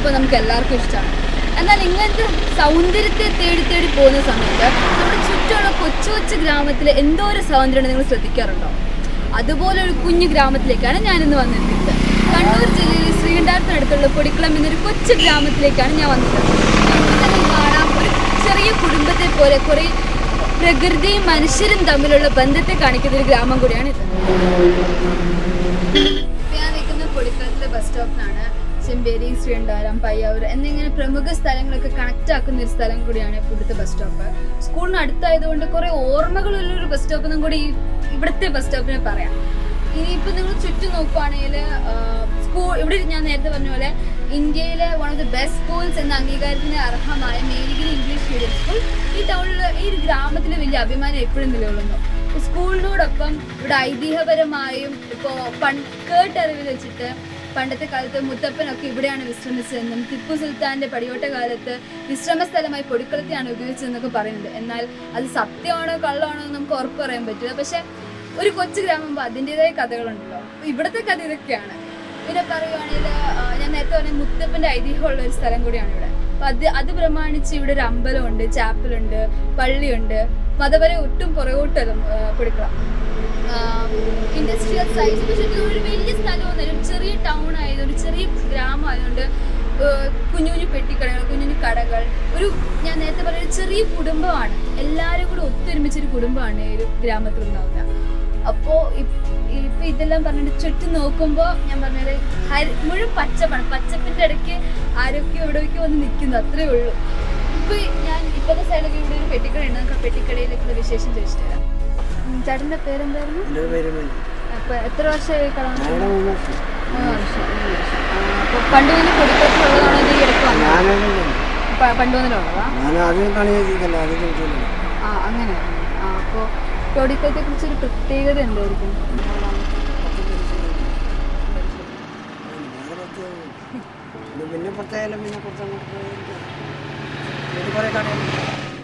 പോകുമ്പോൾ നമുക്ക് എല്ലാവർക്കും ഇഷ്ടമാണ് എന്നാൽ ഇങ്ങനത്തെ സൗന്ദര്യത്തെ തേടി തേടി പോകുന്ന സമയത്ത് നമ്മുടെ ചുറ്റുമുള്ള കൊച്ചു കൊച്ചു ഗ്രാമത്തിൽ എന്തോ ഒരു സൗന്ദര്യം നിങ്ങൾ ശ്രദ്ധിക്കാറുണ്ടോ അതുപോലെ ഒരു കുഞ്ഞു ഗ്രാമത്തിലേക്കാണ് ഞാനിന്ന് വന്നിരിക്കുന്നത് കണ്ണൂർ ജില്ലയിലെ ശ്രീകണ്ഠാരത്തിനടുത്തുള്ള പൊടിക്കുളം എന്നൊരു കൊച്ചു ഗ്രാമത്തിലേക്കാണ് ഞാൻ വന്നിട്ടുള്ളത് ഇപ്പോൾ തന്നെ കാണാം ഒരു ചെറിയ കുടുംബത്തെ പോലെ കുറേ പ്രകൃതിയും മനുഷ്യരും തമ്മിലുള്ള ബന്ധത്തെ കാണിക്കുന്ന ഒരു ഗ്രാമം കൂടിയാണ് ഇത് ഇപ്പൊ ഞാൻ നിൽക്കുന്ന പൊടിക്കുളത്തിലെ ബസ് സ്റ്റോപ്പിലാണ് ചെമ്പേരി ശ്രീകണ്ഠാരം പയ്യാവൂർ എന്നിങ്ങനെ പ്രമുഖ സ്ഥലങ്ങളൊക്കെ കണക്ട് ആക്കുന്ന ഒരു സ്ഥലം കൂടിയാണ് ഇവിടുത്തെ ബസ് സ്റ്റോപ്പ് സ്കൂളിന് അടുത്തായതുകൊണ്ട് കുറെ ഓർമ്മകളുള്ള ഒരു ബസ് സ്റ്റോപ്പ് എന്നും കൂടി ഈ ഇവിടുത്തെ ബസ് സ്റ്റോപ്പിനെ പറയാം ഇനിയിപ്പോ നിങ്ങൾ ചുറ്റും നോക്കുവാണെങ്കിൽ സ്കൂൾ ഇവിടെ ഞാൻ നേരത്തെ പറഞ്ഞ പോലെ ഇന്ത്യയിലെ one of the best schools എന്ന അംഗീകാരത്തിന് അർഹമായ മേലിഗിരി ഇംഗ്ലീഷ് മീഡിയം സ്കൂൾ ഈ ടൗണിൽ ഈ ഒരു ഗ്രാമത്തിൽ വലിയ അഭിമാനം എപ്പോഴും നിലകൊള്ളുന്നു സ്കൂളിനോടൊപ്പം ഇവിടെ ഐതിഹ്യപരമായും ഇപ്പോൾ പൺ കേട്ടറിവിൽ വെച്ചിട്ട് പണ്ടത്തെ കാലത്ത് മുത്തപ്പനൊക്കെ ഇവിടെയാണ് വിശ്രമിച്ചതെന്നും ടിപ്പു സുൽത്താന്റെ പടിയോട്ട കാലത്ത് വിശ്രമ സ്ഥലമായി പൊടിക്കുളത്തെയാണ് ഉപയോഗിച്ചതെന്നൊക്കെ പറയുന്നുണ്ട് എന്നാൽ അത് സത്യമാണോ കള്ളമാണോ എന്ന് നമുക്ക് ഉറപ്പ് പറയാൻ പറ്റില്ല പക്ഷെ ഒരു കൊച്ചു ഗ്രാമം അതിൻ്റെതായ കഥകളുണ്ടല്ലോ അപ്പൊ ഇവിടുത്തെ കഥ ഇതൊക്കെയാണ് പിന്നെ പറയുവാണെങ്കിൽ ഞാൻ നേരത്തെ പറഞ്ഞ മുത്തപ്പന്റെ ഐതിഹ്യമുള്ള ഒരു സ്ഥലം കൂടിയാണ് ഇവിടെ അപ്പൊ അത് അത് പ്രമാണിച്ച് ഇവിടെ ഒരു അമ്പലമുണ്ട് ചാപ്പലുണ്ട് പള്ളിയുണ്ട് മതപരം ഒട്ടും പുറകോട്ടല്ല പൊടിക്കുളം ഇൻഡസ്ട്രിയൽ സൈസ് പക്ഷെ ഇത് ഒരു വലിയ സ്ഥലമൊന്നുമല്ല ഒരു ചെറിയ ടൗൺ ആയതുകൊണ്ട് ഒരു ചെറിയ ഗ്രാമം ആയതുകൊണ്ട് ഏഹ് കുഞ്ഞു കുഞ്ഞു പെട്ടിക്കടകൾ കുഞ്ഞു കുഞ്ഞു കടകൾ ഒരു ഞാൻ നേരത്തെ പറഞ്ഞ ഒരു ചെറിയ കുടുംബമാണ് എല്ലാവരും കൂടെ ഒത്തൊരുമിച്ചൊരു കുടുംബമാണ് ഈ ഒരു ഗ്രാമത്തിൽ ഉണ്ടാവുക അപ്പോൾ ഇപ്പൊ ഇതെല്ലാം പറഞ്ഞിട്ട് ചുറ്റും നോക്കുമ്പോൾ ഞാൻ പറഞ്ഞത് ഹരി മുഴുവൻ പച്ചപ്പാണ് പച്ചപ്പിന്റെ ഇടയ്ക്ക് ആരൊക്കെ എവിടെയൊക്കെ വന്ന് നിൽക്കുന്നു അത്രേ ഉള്ളൂ ഇപ്പൊ ഞാൻ ഇപ്പോഴത്തെ സൈഡിലൊക്കെ ഇവിടെ ഒരു പെട്ടിക്കട ഉണ്ട് നമുക്ക് ആ പെട്ടിക്കടയിലേക്കുള്ള വിശേഷം ചോദിച്ചിട്ട് വരാം ഉം, ചേട്ടന്റെ പേരെന്തായിരുന്നു എൻ്റെ പേര് മണി അപ്പൊ എത്ര വർഷമായി കട ഞങ്ങളുടെ മൂന്ന് വർഷം മൂന്ന് വർഷം മൂന്ന് വർഷം ആ, അപ്പൊ പണ്ട് മുതൽ പൊടിക്കത്തുള്ളതാണോ ഇത് ഈ ഇടയ്ക്ക് വന്നത് ഞാനവിടെ പണ്ട് മുതലുള്ളതാ ഞാൻ ആദ്യം കളി ചെയ്തില്ല ആദ്യം ചോദിച്ചില്ല ആ അങ്ങനെ ആ അപ്പോൾ പൊടിക്കത്തെ കുറിച്ച് ഒരു പ്രത്യേകത എന്തായിരിക്കും പിന്നെ പുറത്തായാലും പിന്നെ കുറച്ചങ്ങോട്ട് പോയിരിക്കും ഇത് കുറേ കടയുണ്ട്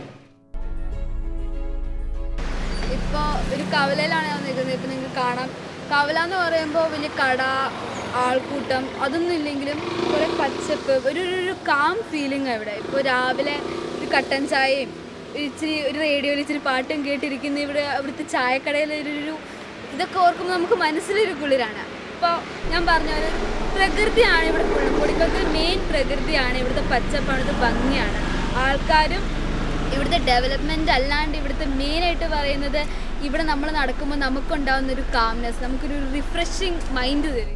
ഇപ്പോൾ ഒരു കവലയിലാണ് ഞാൻ നിൽക്കുന്നത് ഇപ്പം നിങ്ങൾക്ക് കാണാം കവല എന്ന് പറയുമ്പോൾ വലിയ കട ആൾക്കൂട്ടം അതൊന്നും ഇല്ലെങ്കിലും കുറേ പച്ചപ്പ് ഒരു ഒരു- ഒരു കാം ഫീലിംഗ് ഇവിടെ ഇപ്പോൾ രാവിലെ ഒരു കട്ടൻ ചായയും ഒരു ഇച്ചിരി ഒരു റേഡിയോയിൽ ഇച്ചിരി പാട്ടും കേട്ടിരിക്കുന്ന ഇവിടെ ഇവിടുത്തെ ചായക്കടയിൽ ഒരു ഒരു ഇതൊക്കെ ഓർക്കുമ്പോൾ നമുക്ക് മനസ്സിലൊരു കുളിരാണ് ഇപ്പോൾ ഞാൻ പറഞ്ഞ പോലെ പ്രകൃതിയാണ് ഇവിടെ ഫുള്ളും പൊടിക്കത്തിൽ മെയിൻ പ്രകൃതിയാണ് ഇവിടുത്തെ പച്ചപ്പാണ് ഇത് ഭംഗിയാണ് ആൾക്കാരും ഇവിടുത്തെ ഡെവലപ്മെന്റ് അല്ലാണ്ട് ഇവിടുത്തെ മെയിൻ ആയിട്ട് പറയുന്നത് ഇവിടെ നമ്മൾ നടക്കുമ്പോൾ നമുക്കുണ്ടാവുന്ന ഒരു കാംനെസ് നമുക്കൊരു റിഫ്രഷിങ് മൈൻഡ് തരും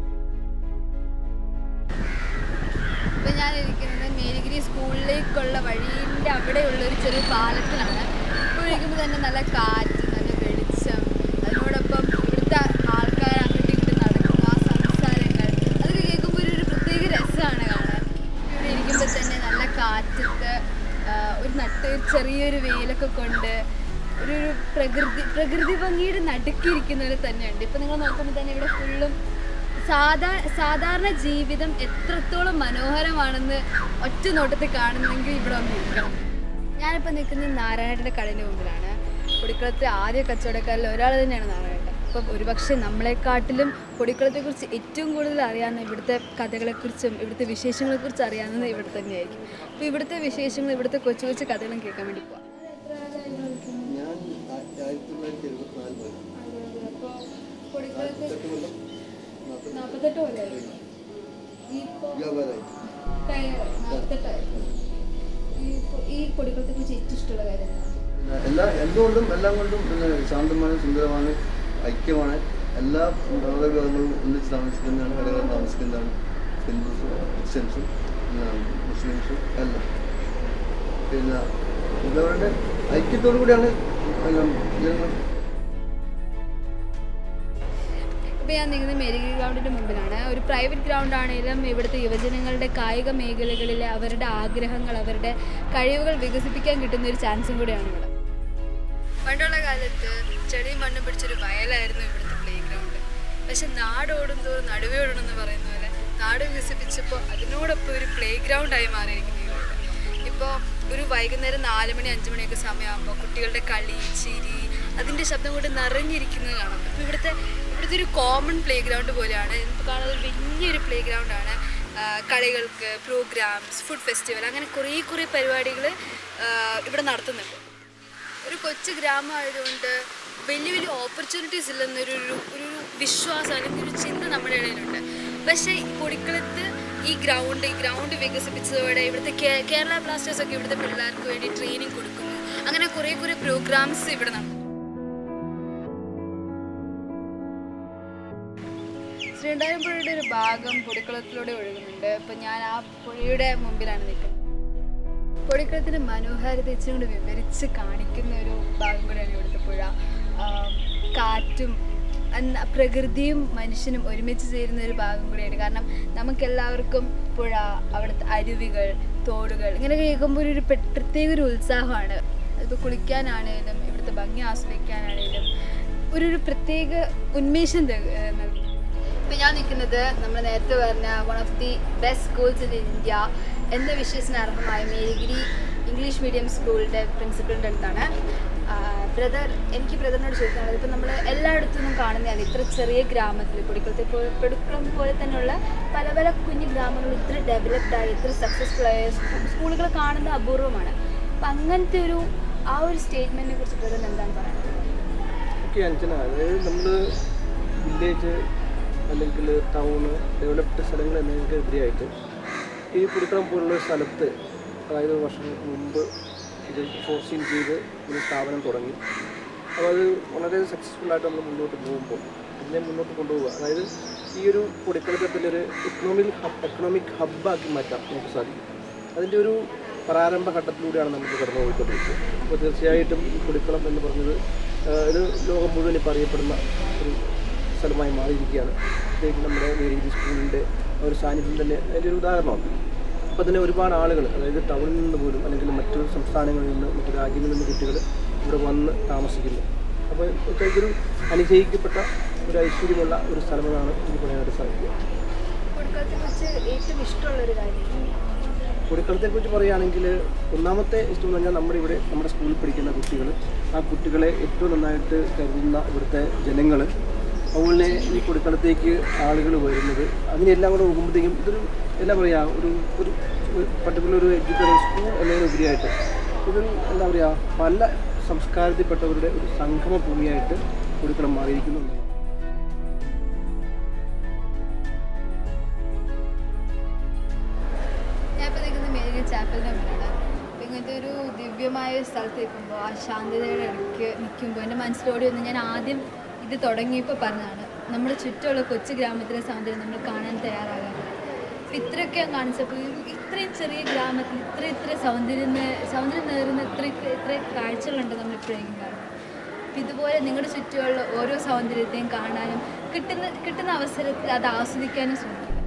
ഇപ്പൊ ഞാൻ ഇരിക്കുന്നത് മേരിഗിരി സ്കൂളിലേക്കുള്ള വഴിയുടെ അവിടെയുള്ള ഒരു ചെറിയ പാലത്തിലാണ് ഇപ്പോൾ ഇരിക്കുമ്പോൾ തന്നെ നല്ല കാറ്റ് നല്ല വെളിച്ചം അതിനോടൊപ്പം ഇവിടുത്തെ ആൾക്കാർ അങ്ങോട്ടും ഇങ്ങോട്ടും നടക്കുന്നു ആ സംസാരങ്ങൾ അതൊക്കെ കേൾക്കുമ്പോൾ ഒരു ഒരു പ്രത്യേക രസമാണ് കാണാൻ ഇവിടെ ഇരിക്കുമ്പോൾ തന്നെ നല്ല കാറ്റത്ത് ആ, ഒരു നട്ട് ഒരു ചെറിയൊരു വെയിലൊക്കെ കൊണ്ട് ഒരു ഒരു പ്രകൃതി പ്രകൃതി ഭംഗിയുടെ നടുക്കിയിരിക്കുന്നവർ തന്നെയുണ്ട് ഇപ്പം നിങ്ങൾ നോക്കുമ്പോൾ തന്നെ ഇവിടെ ഫുള്ളും സാധാ സാധാരണ ജീവിതം എത്രത്തോളം മനോഹരമാണെന്ന് ഒറ്റ നോട്ടത്തിൽ കാണുന്നെങ്കിൽ ഇവിടെ വന്ന് നിൽക്കണം ഞാനിപ്പോൾ നിൽക്കുന്നത് നാരായണയുടെ കടലിന് മുമ്പിലാണ് പൊടിക്കുളത്തെ ആദ്യ കച്ചവടക്കാരിൽ ഒരാൾ തന്നെയാണ് നാരായണൻ അപ്പം ഒരുപക്ഷെ നമ്മളെക്കാട്ടിലും പൊടിക്കുളത്തെക്കുറിച്ച് ഏറ്റവും കൂടുതൽ അറിയാവുന്ന ഇവിടുത്തെ കഥകളെക്കുറിച്ചും ഇവിടുത്തെ വിശേഷങ്ങളെക്കുറിച്ച് അറിയാവുന്നത് ഇവിടെ തന്നെയായിരിക്കും അപ്പോൾ ഇവിടുത്തെ വിശേഷങ്ങൾ ഇവിടുത്തെ കൊച്ചു കൊച്ചു കഥകളും കേൾക്കാൻ വേണ്ടി പോവാം ഞാൻ ആയിരത്തി തൊള്ളായിരത്തി എഴുപത്തിനാല് മുതൽ നാൽപ്പത്തെട്ട് കൊല്ലം നാൽപ്പത്തെട്ട് കൊല്ലമായിരുന്നു ഇപ്പോൾ വ്യാപാരമായി നാൽപ്പത്തെട്ടായിരുന്നു ഈ പൊടിക്കുളത്തെ കുറിച്ച് ഏറ്റവും ഇഷ്ടമുള്ള കാര്യം എന്താണ് പിന്നെ എല്ലാ എന്തുകൊണ്ടും എല്ലാം കൊണ്ടും പിന്നെ ശാന്തമാണ് സുന്ദരമാണ് ഐക്യമാണ് എല്ലാ മതവിഭാഗങ്ങളും ഒന്നിച്ച് താമസിക്കുന്നതാണ് കടകളും താമസിക്കുന്നതാണ് ഹിന്ദുസും ക്രിസ്ത്യൻസും പിന്നെ മുസ്ലിംസും എല്ലാം പിന്നെ ഇതവരുടെ ഐക്യത്തോടു കൂടിയാണ് എല്ലാം ജനങ്ങൾ ഇപ്പോൾ ഞാൻ നിൽക്കുന്നത് മേരിഗിരി ഗ്രൗണ്ടിൻ്റെ മുമ്പിലാണ് ഒരു പ്രൈവറ്റ് ഗ്രൗണ്ട് ആണെങ്കിലും ഇവിടുത്തെ യുവജനങ്ങളുടെ കായിക മേഖലകളിലെ അവരുടെ ആഗ്രഹങ്ങൾ അവരുടെ കഴിവുകൾ വികസിപ്പിക്കാൻ കിട്ടുന്ന ഒരു ചാൻസും കൂടിയാണ് ഇവിടെ പണ്ടുള്ള കാലത്ത് ചെടിയും മണ്ണും പിടിച്ചൊരു വയലായിരുന്നു ഇവിടുത്തെ പ്ലേ ഗ്രൗണ്ട് പക്ഷെ നാടോടും തോറും നടുവേ ഓടണമെന്ന് പറയുന്ന പോലെ നാട് വികസിപ്പിച്ചപ്പോൾ അതിനോടൊപ്പം ഒരു പ്ലേ ഗ്രൗണ്ടായി മാറിയിരിക്കുന്നു ഈ ഗ്രൗണ്ട് ഇപ്പോൾ ഒരു വൈകുന്നേരം നാല് മണി അഞ്ച് മണിയൊക്കെ സമയമാകുമ്പോൾ കുട്ടികളുടെ കളി ചിരി അതിൻ്റെ ശബ്ദം കൊണ്ട് നിറഞ്ഞിരിക്കുന്നത് കാണാം അപ്പോൾ ഇവിടുത്തെ ഇവിടുത്തെ ഒരു കോമൺ പ്ലേ ഗ്രൗണ്ട് പോലെയാണ് ഇപ്പോൾ കാണുന്നത് ഒരു വലിയൊരു പ്ലേ ഗ്രൗണ്ടാണ് കളികൾക്ക് പ്രോഗ്രാംസ് ഫുഡ് ഫെസ്റ്റിവൽ അങ്ങനെ കുറേ കുറേ പരിപാടികൾ ഇവിടെ നടത്തുന്നുണ്ട് ഒരു കൊച്ചു ഗ്രാമമായതുകൊണ്ട് വലിയ വലിയ ഓപ്പർച്യൂണിറ്റീസ് ഇല്ലെന്നൊരു ഒരു ഒരു വിശ്വാസം അല്ലെങ്കിൽ ഒരു ചിന്ത നമ്മുടെ ഇടയിലുണ്ട് പക്ഷേ ഈ പൊടിക്കളത്ത് ഈ ഗ്രൗണ്ട് ഈ ഗ്രൗണ്ട് വികസിപ്പിച്ചതോടെ ഇവിടുത്തെ കേ- കേരള ബ്ലാസ്റ്റേഴ്സ് ഒക്കെ ഇവിടുത്തെ പിള്ളേർക്ക് വേണ്ടി ട്രെയിനിങ് കൊടുക്കുന്നു അങ്ങനെ കുറേ കുറേ പ്രോഗ്രാംസ് ഇവിടെ നടത്തുന്നു ശ്രീണ്ടായം പുഴയുടെ ഒരു ഭാഗം പൊടിക്കുളത്തിലൂടെ ഒഴുകുന്നുണ്ട് ഇപ്പം ഞാൻ ആ പുഴയുടെ മുമ്പിലാണ് നിൽക്കുന്നത് പൊടിക്കുളത്തിൻ്റെ മനോഹാരിത ഇച്ചിരി കൂടി വിവരിച്ച് കാണിക്കുന്ന ഒരു ഭാഗം കൂടിയാണ് ഇവിടുത്തെ പുഴ ആം, കാറ്റും അന്ന പ്രകൃതിയും മനുഷ്യനും ഒരുമിച്ച് ചേരുന്ന ഒരു ഭാഗം കൂടിയാണ് കാരണം നമുക്കെല്ലാവർക്കും പുഴ അവിടുത്തെ അരുവികൾ തോടുകൾ ഇങ്ങനെ കേൾക്കുമ്പോൾ ഒരു പ്ര- പ്രത്യേക ഒരു ഉത്സാഹമാണ് അതിപ്പോൾ കുളിക്കാനാണേലും ഇവിടുത്തെ ഭംഗി ആസ്വദിക്കാനാണേലും ഒരു ഒരു പ്രത്യേക ഉന്മേഷം ത- ഏഹ് നൽകും ഇപ്പം ഞാൻ നിൽക്കുന്നത് നമ്മൾ നേരത്തെ പറഞ്ഞ one of the best schools in India എന്ന വിശ്വസിന് അർഹമായ മേരിഗിരി ഇംഗ്ലീഷ് മീഡിയം സ്കൂളിൻ്റെ പ്രിൻസിപ്പളിൻ്റെ അടുത്താണ് ബ്രദർ എനിക്ക് ബ്രദറിനോട് ചോദിക്കാനുള്ളത് ഇപ്പം നമ്മൾ എല്ലായിടത്തു നിന്നും കാണുന്നതാണ് ഇത്ര ചെറിയ ഗ്രാമത്തിൽ പൊടിക്കുളത്തെ പോലെ പൊടിക്കുളം പോലെ തന്നെയുള്ള പല പല കുഞ്ഞു ഗ്രാമങ്ങൾ ഇത്ര ഡെവലപ്ഡ് ആയി ഇത്ര സക്സസ്ഫുൾ ആയ സ്കൂ- സ്കൂളുകൾ കാണുന്നത് അപൂർവമാണ് അപ്പം അങ്ങനത്തെ ഒരു ആ ഒരു സ്റ്റേറ്റ്മെൻറ്റിനെ കുറിച്ച് ബ്രദറിന് എന്താണ് പറയുന്നത് ഓക്കെ അഞ്ജന അതായത് നമ്മൾ വില്ലേജ് അല്ലെങ്കിൽ ടൗണ് ഡെവലപ്ഡ് സ്ഥലങ്ങൾ എന്നതിനെതിരെയായിട്ട് ഈ പുതുക്കളം പോലുള്ള ഒരു സ്ഥലത്ത് അതായത് വർഷങ്ങൾക്ക് മുമ്പ് ഇത് ഫോർസീൻ ചെയ്ത് ഒരു സ്ഥാപനം തുടങ്ങി അപ്പോൾ അത് വളരെ സക്സസ്ഫുൾ ആയിട്ട് നമ്മൾ മുന്നോട്ട് പോകുമ്പോൾ ഇതിനെ മുന്നോട്ട് കൊണ്ടുപോവുക അതായത് ഈ ഒരു പൊടിക്കളത്തിലൊരു എക്കണോമിക് ഹബ് എക്കണോമിക് ഹബ്ബാക്കി മാറ്റാം നമുക്ക് സാധിക്കും അതിൻ്റെ ഒരു പ്രാരംഭ ഘട്ടത്തിലൂടെയാണ് നമുക്ക് കടന്നു പോയിക്കൊണ്ടിരിക്കുന്നത് അപ്പോൾ തീർച്ചയായിട്ടും ഈ കുടിക്കളം എന്ന് പറഞ്ഞത് ആ, ഒരു ലോകം മുഴുവൻ ഇപ്പോൾ അറിയപ്പെടുന്ന ഒരു സ്ഥലമായി മാറിയിരിക്കുകയാണ് പ്രത്യേകിച്ച് നമ്മുടെ വേരി സ്കൂളിൻ്റെ ഒരു സാന്നിധ്യം തന്നെ അതിൻ്റെ ഒരു ഉദാഹരണമാണ് അപ്പോൾ തന്നെ ഒരുപാട് ആളുകൾ അതായത് ടൗണിൽ നിന്ന് പോലും അല്ലെങ്കിൽ മറ്റു സംസ്ഥാനങ്ങളിൽ നിന്ന് മറ്റു രാജ്യങ്ങളിൽ നിന്ന് കുട്ടികൾ ഇവിടെ വന്ന് താമസിക്കുന്നു അപ്പോൾ ഇതൊരു അനുഗ്രഹിക്കപ്പെട്ട ഒരു ഐശ്വര്യമുള്ള ഒരു സ്ഥലമെന്നാണ് എനിക്ക് പറയാനായിട്ട് സാധിക്കുക പൊടിക്കുളത്തെ കുറിച്ച് ഏറ്റവും ഇഷ്ടമുള്ളൊരു കാര്യം കുടിക്കളത്തെ കുറിച്ച് പറയുകയാണെങ്കിൽ ഒന്നാമത്തെ ഇഷ്ടം എന്ന് പറഞ്ഞാൽ നമ്മുടെ ഇവിടെ നമ്മുടെ സ്കൂളിൽ പഠിക്കുന്ന കുട്ടികൾ ആ കുട്ടികളെ ഏറ്റവും നന്നായിട്ട് കരുതുന്ന ഇവിടുത്തെ ജനങ്ങൾ അതുപോലെ ഈ കുടിക്കളത്തേക്ക് ആളുകൾ വരുന്നത് അതിനെല്ലാം കൂടെ നോക്കുമ്പോഴത്തേക്കും ഇതൊരു എന്താ പറയുക ഒരു ഒരു പർട്ടിക്കുലർ ഒരു എഡ്യൂക്കേഷൻ സ്കൂൾ എന്നതിനുപരിയായിട്ട് ഇതൊരു എന്താ പറയുക പല സംസ്കാരത്തിൽപ്പെട്ടവരുടെ ഒരു സംഗമ ഭൂമിയായിട്ട് കുടിക്കളം മാറിയിരിക്കുന്നു എന്നുള്ളതാണ്. ഞാനിപ്പോൾ നിൽക്കുന്നത് മേരിക ചാപ്പലിൻ്റെ മുന്നിലാണ് അപ്പോൾ ഇങ്ങനത്തെ ഒരു ദിവ്യമായ ഒരു സ്ഥലത്ത് നിൽക്കുമ്പോൾ ആ ശാന്തതയുടെ ഇടയ്ക്ക് നിൽക്കുമ്പോൾ എൻ്റെ മനസ്സിലോടി വന്ന് ഞാൻ ആദ്യം ഇത് തുടങ്ങിയപ്പോൾ പറഞ്ഞതാണ് നമ്മുടെ ചുറ്റുമുള്ള കൊച്ചു ഗ്രാമത്തിലെ സൗന്ദര്യം നമ്മൾ കാണാൻ തയ്യാറാകാറ് അപ്പോൾ ഇത്രയൊക്കെ ഞാൻ കാണിച്ചപ്പോൾ ഈ ഇത്രയും ചെറിയ ഗ്രാമത്തിൽ ഇത്ര ഇത്ര സൗന്ദര്യം നേ- സൗന്ദര്യം നേരുന്ന ഇത്ര ഇത്ര ഇത്ര കാഴ്ചകളുണ്ട് നമ്മൾ ഇപ്പോഴേക്കും കാണുന്നത് അപ്പം ഇതുപോലെ നിങ്ങളുടെ ചുറ്റുമുള്ള ഓരോ സൗന്ദര്യത്തെയും കാണാനും കിട്ടുന്ന കിട്ടുന്ന അവസരത്തിൽ അത് ആസ്വദിക്കാനും ശ്രമിക്കുക